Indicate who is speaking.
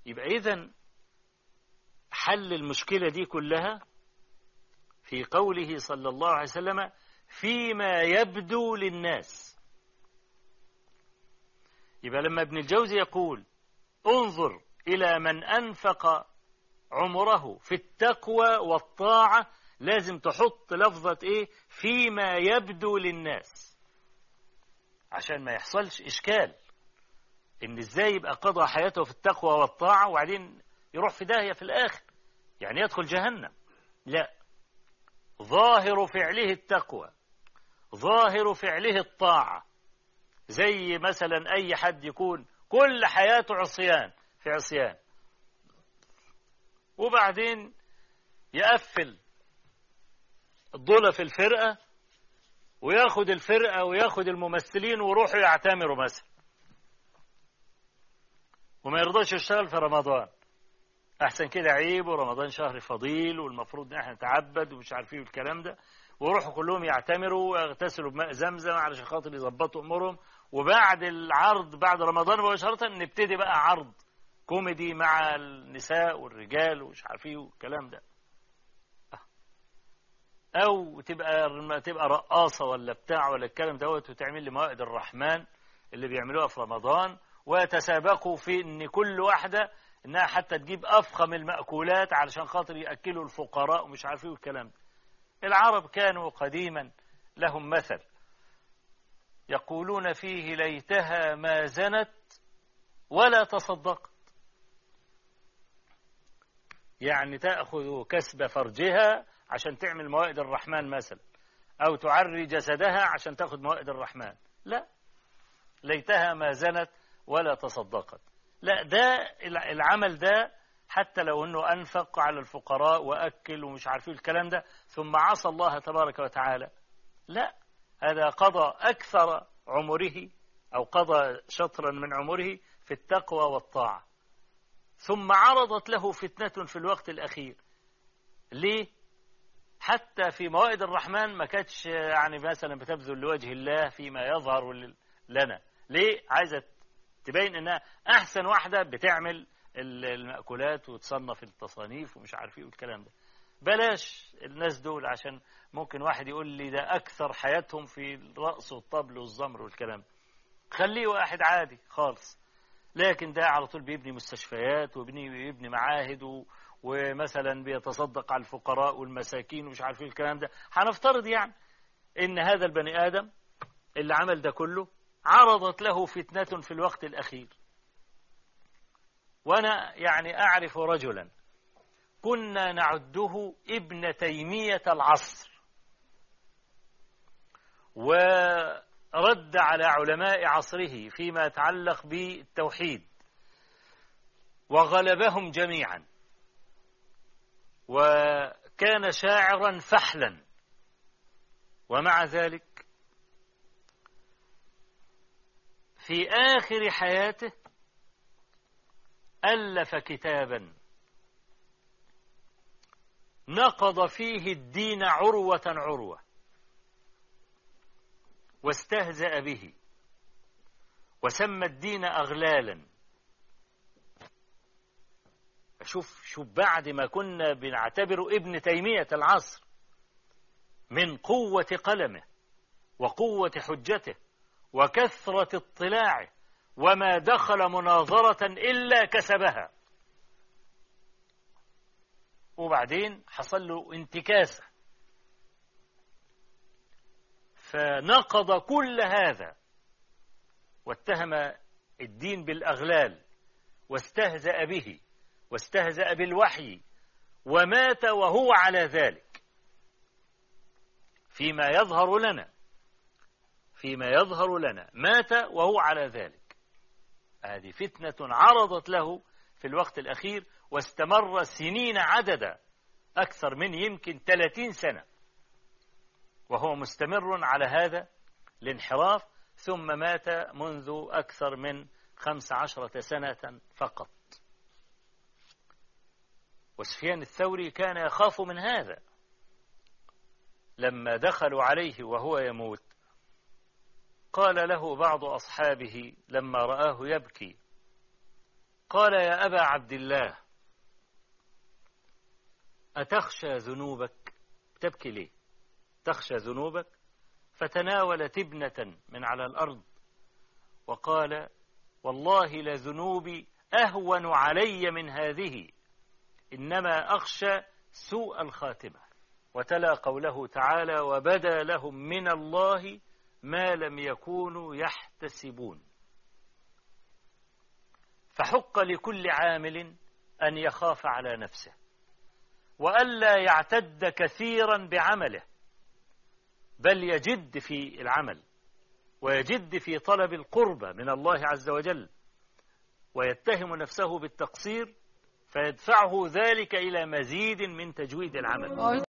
Speaker 1: يبقى إذن حل المشكلة دي كلها في قوله صلى الله عليه وسلم فيما يبدو للناس يبقى لما ابن الجوزي يقول انظر إلى من أنفق عمره في التقوى والطاعة لازم تحط لفظة إيه فيما يبدو للناس عشان ما يحصلش إشكال إن إزاي يبقى قضى حياته في التقوى والطاعة وبعدين يروح في داهية في الآخر يعني يدخل جهنم لا ظاهر فعله التقوى ظاهر فعله الطاعة زي مثلا أي حد يكون كل حياته عصيان في عصيان وبعدين يقفل الضلة في الفرقة وياخد الفرقة وياخد الممثلين ويروحوا يعتمروا مثلا وما يرضاش يشتغل في رمضان احسن كده عيب ورمضان شهر فضيل والمفروض ان احنا نتعبد ومش عارفين الكلام ده ويروحوا كلهم يعتمروا ويغتسلوا بماء زمزم علشان خاطر يظبطوا امورهم وبعد العرض بعد رمضان مباشرة نبتدي بقى عرض كوميدي مع النساء والرجال ومش عارفين والكلام ده او تبقى تبقى رقاصه ولا بتاع ولا الكلام دوت وتعمل لي موائد الرحمن اللي بيعملوها في رمضان ويتسابقوا في ان كل واحده انها حتى تجيب افخم المأكولات علشان خاطر ياكلوا الفقراء ومش عارفين الكلام ده العرب كانوا قديما لهم مثل يقولون فيه ليتها ما زنت ولا تصدقت يعني تأخذ كسب فرجها عشان تعمل موائد الرحمن مثلا أو تعري جسدها عشان تأخذ موائد الرحمن لا ليتها ما زنت ولا تصدقت لا ده العمل ده حتى لو أنه أنفق على الفقراء وأكل ومش عارفين الكلام ده ثم عصى الله تبارك وتعالى لا هذا قضى أكثر عمره أو قضى شطرا من عمره في التقوى والطاعة ثم عرضت له فتنة في الوقت الأخير ليه؟ حتى في موائد الرحمن ما كانتش يعني مثلا بتبذل لوجه الله فيما يظهر لنا ليه؟ عايزة تبين انها احسن واحدة بتعمل المأكولات وتصنف التصانيف ومش عارف ايه والكلام ده بلاش الناس دول عشان ممكن واحد يقول لي ده اكثر حياتهم في الرقص والطبل والزمر والكلام خليه واحد عادي خالص لكن ده على طول بيبني مستشفيات وبيبني بيبني معاهد و... ومثلا بيتصدق على الفقراء والمساكين ومش عارف ايه الكلام ده هنفترض يعني ان هذا البني ادم اللي عمل ده كله عرضت له فتنة في الوقت الأخير وأنا يعني أعرف رجلا كنا نعده ابن تيمية العصر ورد على علماء عصره فيما يتعلق بالتوحيد وغلبهم جميعا وكان شاعرا فحلا ومع ذلك في آخر حياته ألف كتابا نقض فيه الدين عروة عروة واستهزأ به وسمى الدين أغلالا شوف شوف بعد ما كنا بنعتبره ابن تيمية العصر من قوة قلمه وقوة حجته وكثرة اطلاعه وما دخل مناظرة إلا كسبها وبعدين حصل له انتكاسة فنقض كل هذا واتهم الدين بالأغلال واستهزأ به واستهزأ بالوحي ومات وهو على ذلك فيما يظهر لنا فيما يظهر لنا مات وهو على ذلك هذه فتنة عرضت له في الوقت الأخير واستمر سنين عددا أكثر من يمكن 30 سنة وهو مستمر على هذا الانحراف ثم مات منذ أكثر من خمس عشرة سنة فقط وسفيان الثوري كان يخاف من هذا لما دخلوا عليه وهو يموت قال له بعض أصحابه لما رآه يبكي قال يا أبا عبد الله أتخشى ذنوبك تبكي ليه تخشى ذنوبك فتناول تبنة من على الأرض وقال والله لذنوبي أهون علي من هذه إنما أخشى سوء الخاتمة وتلا قوله تعالى وبدا لهم من الله ما لم يكونوا يحتسبون فحق لكل عامل أن يخاف على نفسه وألا يعتد كثيرا بعمله بل يجد في العمل ويجد في طلب القربة من الله عز وجل ويتهم نفسه بالتقصير فيدفعه ذلك إلى مزيد من تجويد العمل